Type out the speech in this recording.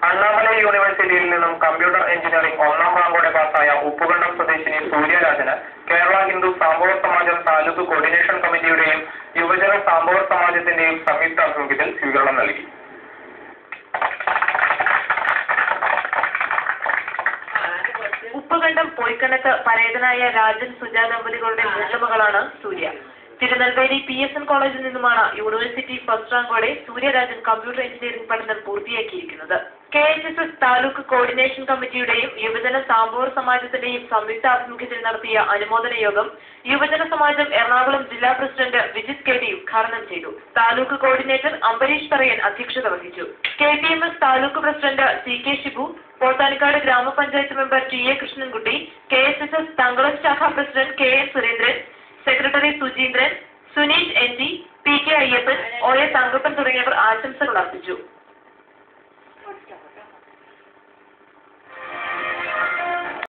അണ്ണാമലൈ യൂണിവേഴ്സിറ്റിയിൽ നിന്നും computer engineering ഒന്നാം റാങ്കോടെ പാസ്സായ ഉപ്പുകണ്ടം സ്വദേശിനി സൂര്യരാജന് കേരള ഹിന്ദു സാമ്പവ സമാജം താലൂക്ക് കോർഡിനേഷൻ കമ്മിറ്റിയുടെയും യുവജന സാമ്പവ സമാജത്തിന്റെയും സംയുക്താഭിമുഖ്യത്തിൽ സ്വീകരണം നൽകി ഉപ്പുകണ്ടം പൊയ്ക്കണത്ത് പരേതനായ രാജൻ സുജാ ദമ്പതികളുടെ മൂത്തമകളാണ് Surya Tirunelveli P S N കോളേജിൽ നിന്നുമാണ് യൂണിവേഴ്സിറ്റി ഫസ്റ്റ് റാങ്കോടെ സൂര്യരാജൻ കമ്പ്യൂട്ടർ എഞ്ചിനീയറിംഗ് പഠനം പൂർത്തിയാക്കിയിരിക്കുന്നത് K H S S taluk coordination കമ്മിറ്റിയുടെയും യുവജന സാമ്പൂർ സമാജത്തിന്റെയും സംയുക്ത ആഭിമുഖ്യത്തിൽ നടത്തിയ അനുമോദന യോഗം യുവജന സമാജം എറണാകുളം ജില്ലാ പ്രസിഡന്റ് വിജിത് കെ ഡി ഉദ്ഘാടനം ചെയ്തു താലൂക്ക് കോർഡിനേറ്റർ അംബരീഷ് പറയൻ അധ്യക്ഷത വഹിച്ചു K P M S taluk president C K Shibu Pothanikkad grama panchayat member T A Krishnankutty K S S S Thankalam ശാഖ president K S Surendran secretary Sujeendran Suneesh N G P K Ayyappan O S Thankappan തുടങ്ങിയവർ ആശംസകൾ അർപ്പിച്ചു